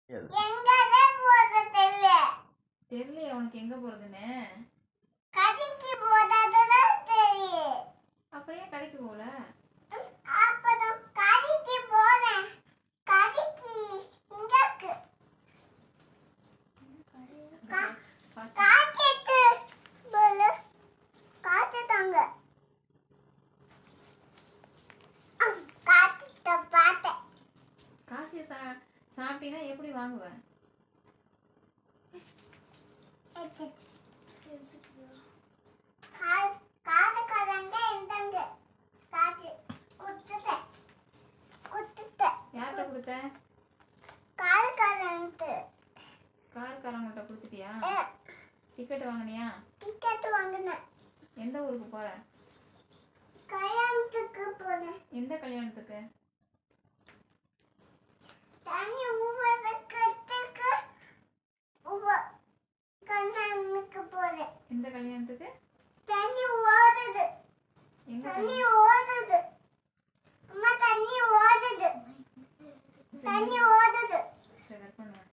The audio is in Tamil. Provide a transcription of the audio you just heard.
Yes. எங்கதான் போறது தெரியல தெரியலையே உனக்கு எங்க போறதுன்னு கடைக்கு போதாதான் தெரியும் அப்புறம் ஏன் கடைக்கு போகல அப்பதான் கடைக்கு போனேன் கடைக்கு இங்க இருக்கு கா- காசு- காட்டுக்கு போல காட்டுட்டாங்க காட்டுட்ட பார்த்தேன் காசு சா சாப்பிட்டீங்கன்னா எப்படி வாங்குவேன் கா- காட்டுக்காரங்க இருந்தாங்க காட்டு குத்துட்டேன் குத்துட்டேன் யார்கிட்ட கொடுத்த காட்டுக்காரன்ட்டு கார்காரங்கள்ட்ட கொடுத்துட்டியா டிக்கெட் வாங்கினியா டிக்கெட் வாங்கினேன் எந்த ஊருக்கு போற கல்யாணத்துக்கு போனேன் எந்த கல்யாணத்துக்கு தண்ணி ஊவதுக்கு உவ கண்ணனுக்கு போனேன் எந்த கல்யாணத்துக்கு